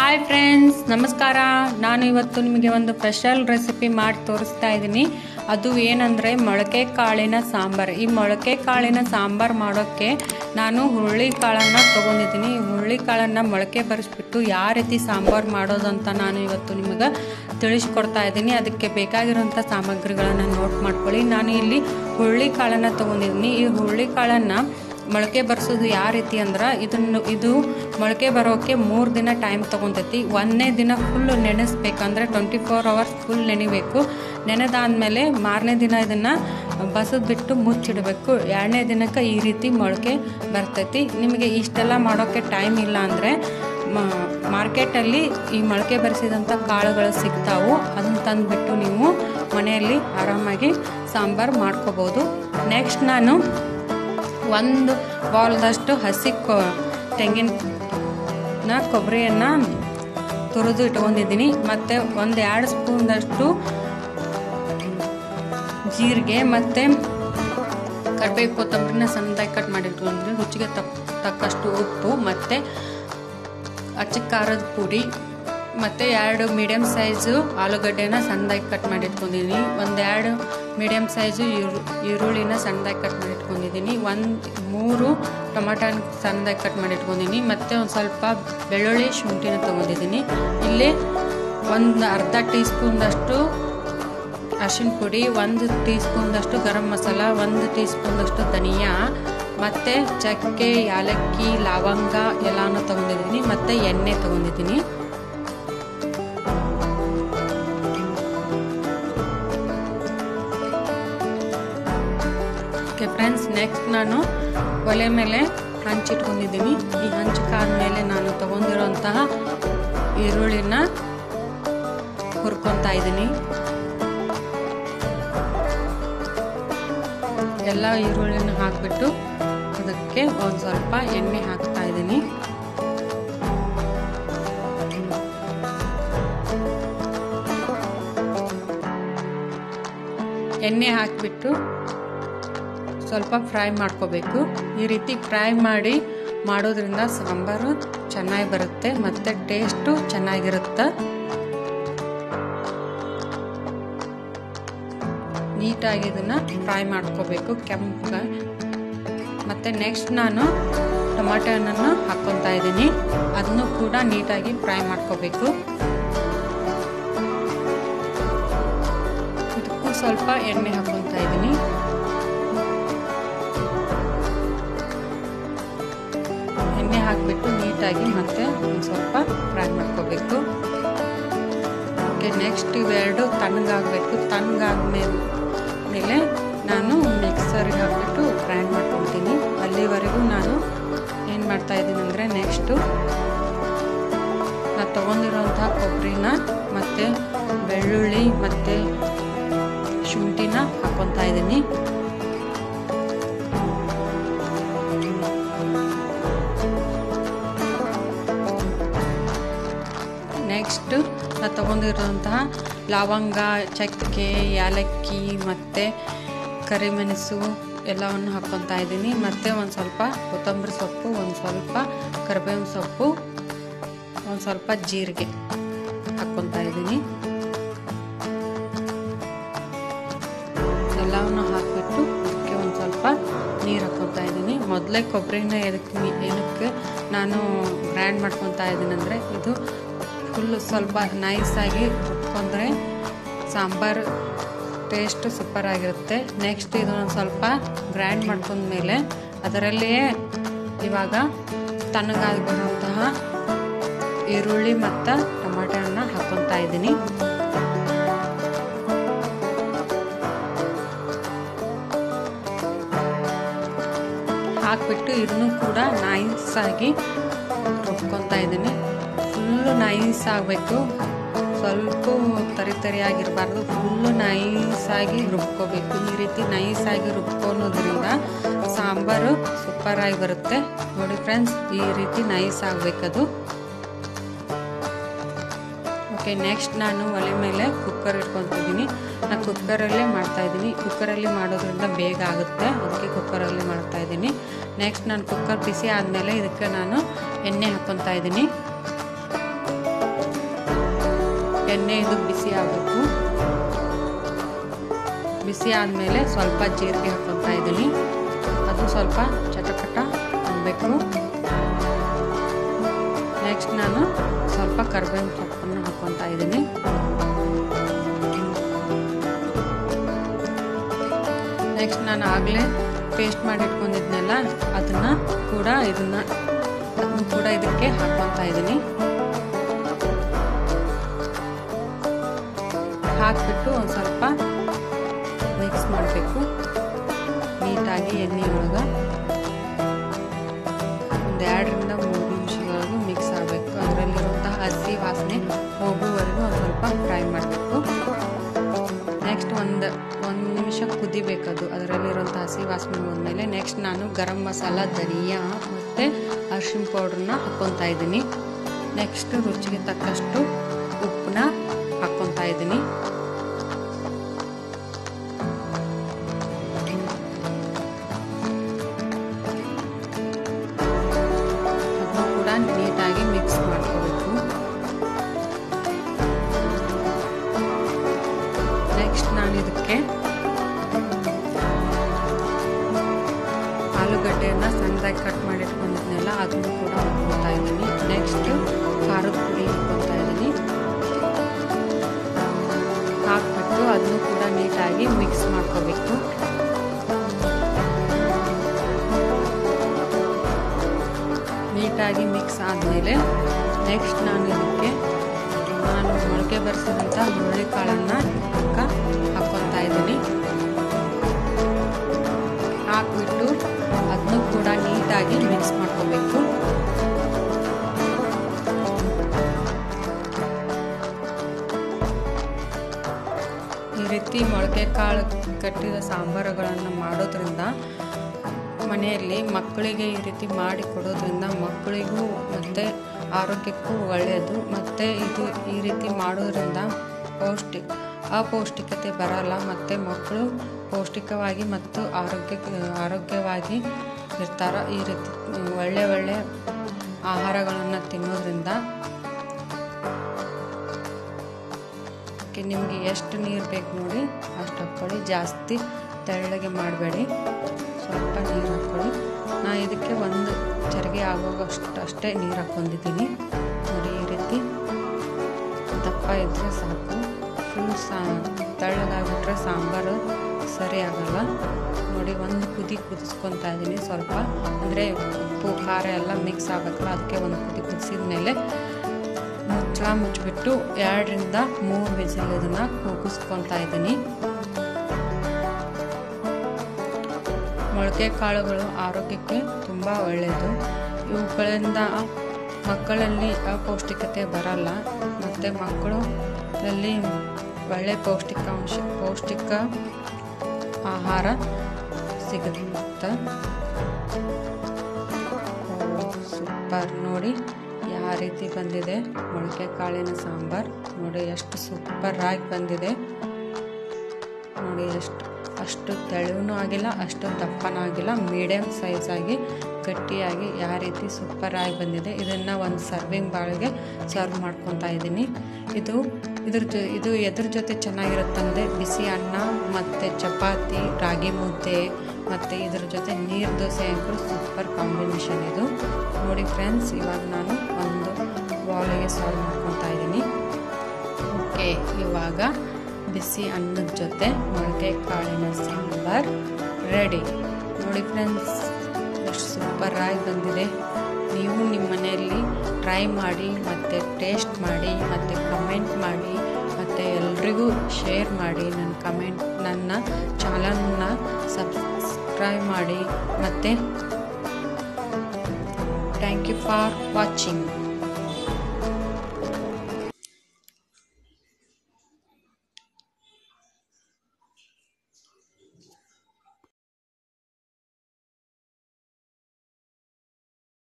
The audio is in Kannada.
ಹಾಯ್ ಫ್ರೆಂಡ್ಸ್ ನಮಸ್ಕಾರ ನಾನು ಇವತ್ತು ನಿಮಗೆ ಒಂದು ಸ್ಪೆಷಲ್ ರೆಸಿಪಿ ಮಾಡಿ ತೋರಿಸ್ತಾ ಇದ್ದೀನಿ ಅದು ಏನಂದರೆ ಮೊಳಕೆ ಕಾಳಿನ ಸಾಂಬಾರು ಈ ಮೊಳಕೆ ಕಾಳಿನ ಸಾಂಬಾರು ಮಾಡೋಕ್ಕೆ ನಾನು ಹುರುಳಿ ಕಾಳನ್ನು ತೊಗೊಂಡಿದ್ದೀನಿ ಈ ಹುರುಳಿ ಕಾಳನ್ನು ಮೊಳಕೆ ಬರೆಸ್ಬಿಟ್ಟು ಯಾವ ರೀತಿ ಸಾಂಬಾರು ಮಾಡೋದು ಅಂತ ನಾನು ಇವತ್ತು ನಿಮಗೆ ತಿಳಿಸ್ಕೊಡ್ತಾ ಇದ್ದೀನಿ ಅದಕ್ಕೆ ಬೇಕಾಗಿರೋಂಥ ಸಾಮಗ್ರಿಗಳನ್ನು ನೋಟ್ ಮಾಡ್ಕೊಳ್ಳಿ ನಾನು ಇಲ್ಲಿ ಹುರುಳಿ ಕಾಳನ್ನು ತೊಗೊಂಡಿದ್ದೀನಿ ಈ ಹುರುಳಿ ಕಾಳನ್ನು ಮೊಳಕೆ ಬರ್ಸೋದು ಯಾವ ರೀತಿ ಅಂದ್ರೆ ಇದನ್ನು ಇದು ಮೊಳಕೆ ಬರೋಕ್ಕೆ ಮೂರು ದಿನ ಟೈಮ್ ತೊಗೊತೈತಿ ಒಂದನೇ ದಿನ ಫುಲ್ ನೆನೆಸ್ಬೇಕಂದ್ರೆ ಟ್ವೆಂಟಿ ಫೋರ್ ಅವರ್ಸ್ ಫುಲ್ ನೆನಿಬೇಕು ನೆನೆದಾದ್ಮೇಲೆ ಮಾರನೇ ದಿನ ಇದನ್ನು ಬಸದ್ ಬಿಟ್ಟು ಮುಚ್ಚಿಡಬೇಕು ಎರಡನೇ ದಿನಕ್ಕೆ ಈ ರೀತಿ ಮೊಳಕೆ ಬರ್ತೈತಿ ನಿಮಗೆ ಇಷ್ಟೆಲ್ಲ ಮಾಡೋಕ್ಕೆ ಟೈಮ್ ಇಲ್ಲ ಅಂದರೆ ಮಾರ್ಕೆಟಲ್ಲಿ ಈ ಮೊಳಕೆ ಬರೆಸಿದಂಥ ಕಾಳುಗಳು ಸಿಗ್ತಾವು ಅದನ್ನು ತಂದುಬಿಟ್ಟು ನೀವು ಮನೆಯಲ್ಲಿ ಆರಾಮಾಗಿ ಸಾಂಬಾರು ಮಾಡ್ಕೋಬೋದು ನೆಕ್ಸ್ಟ್ ನಾನು ಒಂದು ಬಾಲ್ದಷ್ಟು ಹಸಿ ಕೊ ತೆಂಗಿನ ಕೊಬ್ಬರಿಯನ್ನು ತುರಿದು ಇಟ್ಕೊಂಡಿದ್ದೀನಿ ಮತ್ತು ಒಂದು ಎರಡು ಸ್ಪೂನ್ದಷ್ಟು ಜೀರಿಗೆ ಮತ್ತು ಕರಿಬೇವು ಕೊತ್ತಂಬರಿನ ಸಣ್ಣದಾಗಿ ಕಟ್ ಮಾಡಿಟ್ಕೊಂಡಿದ್ದೀನಿ ರುಚಿಗೆ ತಕ್ಕ ತಕ್ಕಷ್ಟು ಉಪ್ಪು ಮತ್ತು ಅಚ್ಚ ಖಾರದ ಪುಡಿ ಮತ್ತು ಎರಡು ಮೀಡಿಯಮ್ ಸೈಜು ಆಲೂಗಡ್ಡೆನ ಸಣ್ಣದಾಗಿ ಕಟ್ ಮಾಡಿಟ್ಕೊಂಡಿದ್ದೀನಿ ಒಂದೆರಡು ಮೀಡಿಯಮ್ ಸೈಜು ಈರು ಈರುಳ್ಳಿನ ಸಣ್ಣದಾಗಿ ಕಟ್ ಮಾಡಿಟ್ಕೊಂಡಿದ್ದೀನಿ ಒಂದು ಮೂರು ಟೊಮಾಟೋನ ಸಣ್ಣದಾಗಿ ಕಟ್ ಮಾಡಿಟ್ಕೊಂಡಿದ್ದೀನಿ ಮತ್ತು ಒಂದು ಸ್ವಲ್ಪ ಬೆಳ್ಳುಳ್ಳಿ ಶುಂಠಿನ ತೊಗೊಂಡಿದ್ದೀನಿ ಇಲ್ಲಿ ಒಂದು ಅರ್ಧ ಟೀ ಸ್ಪೂನ್ದಷ್ಟು ಅರಿಶಿನ ಪುಡಿ ಒಂದು ಟೀ ಸ್ಪೂನ್ದಷ್ಟು ಗರಂ ಮಸಾಲ ಒಂದು ಟೀ ಸ್ಪೂನ್ದಷ್ಟು ಧನಿಯಾ ಮತ್ತು ಚಕ್ಕೆ ಯಾಲಕ್ಕಿ ಲವಂಗ ಎಲ್ಲನೂ ತೊಗೊಂಡಿದ್ದೀನಿ ಮತ್ತು ಎಣ್ಣೆ ತೊಗೊಂಡಿದ್ದೀನಿ ಓಕೆ ಫ್ರೆಂಡ್ಸ್ ನೆಕ್ಸ್ಟ್ ನಾನು ಒಲೆ ಮೇಲೆ ಹಂಚಿಟ್ಕೊಂಡಿದ್ದೀನಿ ಈ ಹಂಚಕಾದ್ಮೇಲೆ ನಾನು ತೊಗೊಂಡಿರೋಂತಹ ಈರುಳ್ಳಿನ ಹುರ್ಕೊತಾ ಇದ್ದೀನಿ ಎಲ್ಲ ಈರುಳ್ಳಿನ ಹಾಕಿಬಿಟ್ಟು ಅದಕ್ಕೆ ಒಂದು ಸ್ವಲ್ಪ ಎಣ್ಣೆ ಹಾಕ್ತಾ ಇದ್ದೀನಿ ಎಣ್ಣೆ ಹಾಕಿಬಿಟ್ಟು ಸ್ವಲ್ಪ ಫ್ರೈ ಮಾಡ್ಕೋಬೇಕು ಈ ರೀತಿ ಫ್ರೈ ಮಾಡಿ ಮಾಡೋದ್ರಿಂದ ಸಾಂಬಾರು ಚೆನ್ನಾಗಿ ಬರುತ್ತೆ ಮತ್ತು ಟೇಸ್ಟು ಚೆನ್ನಾಗಿರುತ್ತೆ ನೀಟಾಗಿ ಇದನ್ನು ಫ್ರೈ ಮಾಡ್ಕೋಬೇಕು ಕೆಂಪಗೆ ಮತ್ತು ನೆಕ್ಸ್ಟ್ ನಾನು ಟೊಮಾಟೊ ಹಣ್ಣನ್ನು ಹಾಕ್ಕೊತಾ ಇದ್ದೀನಿ ಅದನ್ನು ಕೂಡ ನೀಟಾಗಿ ಫ್ರೈ ಮಾಡ್ಕೋಬೇಕು ಇದಕ್ಕೂ ಸ್ವಲ್ಪ ಎಣ್ಣೆ ಹಾಕ್ಕೊತಾ ಇದ್ದೀನಿ ಎಣ್ಣೆ ಹಾಕಿಬಿಟ್ಟು ನೀಟಾಗಿ ಮತ್ತೆ ಒಂದು ಸ್ವಲ್ಪ ಫ್ರೈ ಮಾಡ್ಕೋಬೇಕು ಓಕೆ ನೆಕ್ಸ್ಟ್ ಇವೆರಡು ತಣ್ಣಗಾಗಬೇಕು ತಣ್ಣಗಾದ್ಮೇಲೆ ಮೇಲೆ ನಾನು ಮಿಕ್ಸರ್ಗೆ ಹಾಕ್ಬಿಟ್ಟು ಗ್ರೈಂಡ್ ಮಾಡ್ಕೊತೀನಿ ಅಲ್ಲಿವರೆಗೂ ನಾನು ಏನು ಮಾಡ್ತಾ ಇದ್ದೀನಿ ಅಂದರೆ ನೆಕ್ಸ್ಟು ನಾನು ತೊಗೊಂಡಿರೋಂಥ ಕೊಬ್ಬರಿನ ಮತ್ತು ಬೆಳ್ಳುಳ್ಳಿ ಮತ್ತು ಶುಂಠಿನ ಹಾಕ್ಕೊತಾ ಇದ್ದೀನಿ ನೆಕ್ಸ್ಟ್ ನಾನು ತೊಗೊಂಡಿರೋಂತಹ ಲವಂಗ ಚಕ್ಕೆ ಯಾಲಕ್ಕಿ ಮತ್ತು ಕರಿಮೆಣಸು ಎಲ್ಲವನ್ನು ಹಾಕ್ಕೊತಾ ಇದ್ದೀನಿ ಮತ್ತು ಒಂದು ಸ್ವಲ್ಪ ಕೊತ್ತಂಬರಿ ಸೊಪ್ಪು ಒಂದು ಸ್ವಲ್ಪ ಕರಿಬೇವಿನ ಸೊಪ್ಪು ಒಂದು ಸ್ವಲ್ಪ ಜೀರಿಗೆ ಹಾಕ್ಕೊತಾ ಇದ್ದೀನಿ ಎಲ್ಲವನ್ನು ಹಾಕಿಬಿಟ್ಟು ಅದಕ್ಕೆ ಒಂದು ಸ್ವಲ್ಪ ನೀರು ಹಾಕ್ಕೊತಾ ಇದ್ದೀನಿ ಮೊದಲೇ ಕೊಬ್ಬರಿನ ಎದಕ್ಕೆ ಏನಕ್ಕೆ ನಾನು ಗ್ರೈಂಡ್ ಮಾಡ್ಕೊತಾ ಇದ್ದೀನಿ ಅಂದರೆ ಇದು ಫುಲ್ ಸ್ವಲ್ಪ ನೈಸಾಗಿ ರುಬ್ಕೊಂಡ್ರೆ ಸಾಂಬಾರು ಟೇಸ್ಟ್ ಸೂಪರ್ ಆಗಿರುತ್ತೆ ನೆಕ್ಸ್ಟ್ ಇದನ್ನು ಸ್ವಲ್ಪ ಗ್ರೈಂಡ್ ಮಾಡ್ಕೊಂಡ್ಮೇಲೆ ಅದರಲ್ಲಿಯೇ ಇವಾಗ ತಣ್ಣಗಾಗಿ ಬರುವಂತಹ ಈರುಳ್ಳಿ ಮತ್ತು ಟೊಮಾಟೋನ ಹಾಕ್ಕೊತಾ ಇದ್ದೀನಿ ಹಾಕ್ಬಿಟ್ಟು ಇದನ್ನು ಕೂಡ ನೈಸಾಗಿ ರುಬ್ಕೊತಾ ಇದ್ದೀನಿ ಫುಲ್ಲು ನೈಸ್ ಆಗಬೇಕು ಸ್ವಲ್ಪ ತರಿ ತರಿಯಾಗಿರಬಾರ್ದು ಫುಲ್ಲು ನೈಸಾಗಿ ರುಬ್ಕೋಬೇಕು ಈ ರೀತಿ ನೈಸಾಗಿ ರುಬ್ಕೊಳೋದ್ರಿಂದ ಸಾಂಬಾರು ಸೂಪರಾಗಿ ಬರುತ್ತೆ ನೋಡಿ ಫ್ರೆಂಡ್ಸ್ ಈ ರೀತಿ ನೈಸ್ ಆಗಬೇಕದು ಓಕೆ ನೆಕ್ಸ್ಟ್ ನಾನು ಒಲೆ ಮೇಲೆ ಕುಕ್ಕರ್ ಇಟ್ಕೊತಿದ್ದೀನಿ ನಾನು ಕುಕ್ಕರಲ್ಲೇ ಮಾಡ್ತಾಯಿದ್ದೀನಿ ಕುಕ್ಕರಲ್ಲಿ ಮಾಡೋದ್ರಿಂದ ಬೇಗ ಆಗುತ್ತೆ ಅದಕ್ಕೆ ಕುಕ್ಕರಲ್ಲಿ ಮಾಡ್ತಾಯಿದ್ದೀನಿ ನೆಕ್ಸ್ಟ್ ನಾನು ಕುಕ್ಕರ್ ಬಿಸಿ ಆದಮೇಲೆ ಇದಕ್ಕೆ ನಾನು ಎಣ್ಣೆ ಹಾಕ್ಕೊತಾ ಇದ್ದೀನಿ ಎಣ್ಣೆ ಇದು ಬಿಸಿ ಆಗಬೇಕು ಬಿಸಿ ಆದಮೇಲೆ ಸ್ವಲ್ಪ ಜೀರಿಗೆ ಹಾಕ್ಕೊತಾ ಇದ್ದೀನಿ ಅದು ಸ್ವಲ್ಪ ಚಟಪಟ ಅನ್ನಬೇಕು ನೆಕ್ಸ್ಟ್ ನಾನು ಸ್ವಲ್ಪ ಕರ್ಬೇವಿನ ಸೊಪ್ಪನ್ನು ಹಾಕ್ಕೊತಾ ಇದ್ದೀನಿ ನೆಕ್ಸ್ಟ್ ನಾನು ಆಗಲೇ ಪೇಸ್ಟ್ ಮಾಡಿ ಇಟ್ಕೊಂಡಿದ್ನಲ್ಲ ಅದನ್ನು ಕೂಡ ಇದನ್ನು ಅದನ್ನು ಕೂಡ ಇದಕ್ಕೆ ಹಾಕ್ಕೊತಾ ಇದ್ದೀನಿ ಹಾಕಿಬಿಟ್ಟು ಒಂದು ಸ್ವಲ್ಪ ಮಿಕ್ಸ್ ಮಾಡಬೇಕು ನೀಟಾಗಿ ಎಣ್ಣೆ ಒಳಗೆ ಒಂದು ಎರಡರಿಂದ ಮೂರು ನಿಮಿಷದವರೆಗೂ ಮಿಕ್ಸ್ ಆಗಬೇಕು ಅದರಲ್ಲಿರುವಂತಹ ಹಸಿ ವಾಸನೆ ಹೋಗುವವರೆಗೂ ಒಂದು ಸ್ವಲ್ಪ ಫ್ರೈ ಮಾಡಬೇಕು ನೆಕ್ಸ್ಟ್ ಒಂದು ಒಂದು ನಿಮಿಷ ಕುದಿಬೇಕದು ಅದರಲ್ಲಿರುವಂಥ ಹಸಿ ವಾಸನೆ ಹೋದ್ಮೇಲೆ ನೆಕ್ಸ್ಟ್ ನಾನು ಗರಂ ಮಸಾಲ ಧನಿಯಾ ಮತ್ತು ಅರಿಶಿನ ಪೌಡ್ರನ್ನ ಹಾಕ್ಕೊತಾ ಇದ್ದೀನಿ ನೆಕ್ಸ್ಟ್ ರುಚಿಗೆ ತಕ್ಕಷ್ಟು ಉಪ್ಪನ್ನ ಹಾಕ್ಕೊತಾ ಇದ್ದೀನಿ ಅದನ್ನು ಕೂಡ ನೀಟಾಗಿ ಮಿಕ್ಸ್ ಮಾಡ್ಕೋಬೇಕು ನೆಕ್ಸ್ಟ್ ನಾನು ಇದಕ್ಕೆ ಆಲೂಗಡ್ಡೆಯನ್ನು ಸಣ್ಣದಾಗಿ ಕಟ್ ಮಾಡಿ ಇಟ್ಕೊಂಡಿದ್ನೆಲ್ಲ ಅದನ್ನು ಕೂಡ ಹಾಕ್ಕೊತಾ ಇದ್ದೀನಿ ನೆಕ್ಸ್ಟ್ ಖಾರದ ಪುಡಿ ಹಾಕ್ಕೊತಾ ಇದ್ದೀನಿ ಹಾಕ್ಬಿಟ್ಟು ಅದನ್ನು ಕೂಡ ನೀಟಾಗಿ ಮಿಕ್ಸ್ ಮಾಡ್ಕೋಬೇಕು ನೀಟಾಗಿ ಮಿಕ್ಸ್ ಆದಮೇಲೆ ನೆಕ್ಸ್ಟ್ ನಾನು ಇದಕ್ಕೆ ನಾನು ಮೊಳಕೆ ಬರೆಸಿದಂಥ ಹುರುಳಿ ಕಾಳನ್ನು ಹಾಕ್ಕೊತಾ ಇದ್ದೀನಿ ಹಾಕ್ಬಿಟ್ಟು ಅದನ್ನು ಕೂಡ ನೀಟಾಗಿ ಮಿಕ್ಸ್ ಮಾಡ್ಕೋಬೇಕು ಈ ರೀತಿ ಮೊಳಕೆ ಕಾಳು ಕಟ್ಟಿದ ಸಾಂಬಾರುಗಳನ್ನು ಮಾಡೋದ್ರಿಂದ ಮನೆಯಲ್ಲಿ ಮಕ್ಕಳಿಗೆ ಈ ರೀತಿ ಮಾಡಿ ಕೊಡೋದ್ರಿಂದ ಮಕ್ಕಳಿಗೂ ಮತ್ತು ಆರೋಗ್ಯಕ್ಕೂ ಒಳ್ಳೆಯದು ಮತ್ತು ಇದು ಈ ರೀತಿ ಮಾಡೋದ್ರಿಂದ ಪೌಷ್ಟಿಕ ಅಪೌಷ್ಟಿಕತೆ ಬರಲ್ಲ ಮತ್ತು ಮಕ್ಕಳು ಪೌಷ್ಟಿಕವಾಗಿ ಮತ್ತು ಆರೋಗ್ಯ ಆರೋಗ್ಯವಾಗಿ ಇರ್ತಾರೆ ಈ ರೀತಿ ಒಳ್ಳೆ ಒಳ್ಳೆ ಆಹಾರಗಳನ್ನು ತಿನ್ನೋದ್ರಿಂದ ನಿಮಗೆ ಎಷ್ಟು ನೀರು ಬೇಕು ನೋಡಿ ಅಷ್ಟು ಹಾಕ್ಕೊಳ್ಳಿ ಜಾಸ್ತಿ ತೆಳ್ಳಗೆ ಮಾಡಬೇಡಿ ಸ್ವಲ್ಪ ನೀರು ಹಾಕ್ಕೊಳ್ಳಿ ನಾ ಇದಕ್ಕೆ ಒಂದು ಚರಿಗೆ ಆಗೋಗಷ್ಟು ಅಷ್ಟೇ ನೀರು ಹಾಕ್ಕೊಂಡಿದ್ದೀನಿ ನೋಡಿ ಈ ರೀತಿ ದಪ್ಪ ಇದ್ದರೆ ಸಾಕು ಫುಲ್ ಸಾ ತೆಳ್ಳಗಾಗ್ಬಿಟ್ರೆ ಸಾಂಬಾರು ಸರಿ ಆಗಲ್ಲ ನೋಡಿ ಒಂದು ಕುದಿ ಕುದಿಸ್ಕೊತಾ ಇದ್ದೀನಿ ಸ್ವಲ್ಪ ಅಂದರೆ ಉಪ್ಪು ಖಾರ ಎಲ್ಲ ಮಿಕ್ಸ್ ಆಗತ್ತಲ್ಲ ಅದಕ್ಕೆ ಒಂದು ಕುದಿ ಕುದಿಸಿದ ಮೇಲೆ ಮುಚ್ಚಳ ಮುಚ್ಚಿಬಿಟ್ಟು ಎರಡರಿಂದ ಮೂರು ವಿಸಿಲ್ ಇದನ್ನು ಕೂಗಿಸ್ಕೊತಾ ಇದ್ದೀನಿ ಮೊಳಕೆ ಕಾಳುಗಳು ಆರೋಗ್ಯಕ್ಕೆ ತುಂಬ ಒಳ್ಳೆಯದು ಇವುಗಳಿಂದ ಮಕ್ಕಳಲ್ಲಿ ಅಪೌಷ್ಟಿಕತೆ ಬರಲ್ಲ ಮತ್ತು ಮಕ್ಕಳಲ್ಲಿ ಒಳ್ಳೆ ಪೌಷ್ಟಿಕಾಂಶ ಪೌಷ್ಟಿಕ ಆಹಾರ ಸಿಗುತ್ತೆ ಸೂಪರ್ ನೋಡಿ ಯಾವ ರೀತಿ ಬಂದಿದೆ ಮೊಳಕೆ ಕಾಳಿನ ಸಾಂಬಾರು ನೋಡಿ ಎಷ್ಟು ಸೂಪರಾಗಿ ಬಂದಿದೆ ನೋಡಿ ಎಷ್ಟು ಅಷ್ಟು ತೆಳುವೂ ಆಗಿಲ್ಲ ಅಷ್ಟು ದಪ್ಪನೂ ಆಗಿಲ್ಲ ಮೀಡಿಯಮ್ ಸೈಜಾಗಿ ಗಟ್ಟಿಯಾಗಿ ಯಾವ ರೀತಿ ಸೂಪರಾಗಿ ಬಂದಿದೆ ಇದನ್ನು ಒಂದು ಸರ್ವಿಂಗ್ ಬಾಳಿಗೆ ಸರ್ವ್ ಮಾಡ್ಕೊತಾ ಇದ್ದೀನಿ ಇದು ಇದ್ರ ಜೊ ಇದು ಎದ್ರ ಜೊತೆ ಚೆನ್ನಾಗಿರುತ್ತಂದರೆ ಬಿಸಿ ಅನ್ನ ಮತ್ತು ಚಪಾತಿ ರಾಗಿ ಮುದ್ದೆ ಮತ್ತು ಇದ್ರ ಜೊತೆ ನೀರು ದೋಸೆ ಅಂಕೂ ಸೂಪರ್ ಕಾಂಬಿನೇಷನ್ ಇದು ನೋಡಿ ಫ್ರೆಂಡ್ಸ್ ಇವಾಗ ನಾನು ಒಂದು ಬೌಲಿಗೆ ಸರ್ವ್ ಮಾಡ್ಕೊತಾ ಇದ್ದೀನಿ ಓಕೆ ಇವಾಗ ಬಿಸಿ ಅನ್ನದ ಜೊತೆ ಮೊಳಕೆ ಕಾಳಿನ ಸಾಂಬಾರ್ ರೆಡಿ ನೋಡಿ ಫ್ರೆಂಡ್ಸ್ ಎಷ್ಟು ಸೂಪರಾಗಿ ಬಂದಿದೆ ನೀವು ನಿಮ್ಮ ಮನೆಯಲ್ಲಿ ಟ್ರೈ ಮಾಡಿ ಮತ್ತು ಟೇಸ್ಟ್ ಮಾಡಿ ಮತ್ತು ಕಮೆಂಟ್ ಮಾಡಿ ಮತ್ತು ಎಲ್ರಿಗೂ ಶೇರ್ ಮಾಡಿ ನನ್ನ ಕಮೆಂಟ್ ನನ್ನ ಚಾನಲ್ನ ಸಬ್ಸ್ಕ್ರೈಬ್ ಮಾಡಿ ಮತ್ತು ಥ್ಯಾಂಕ್ ಯು ಫಾರ್ ವಾಚಿಂಗ್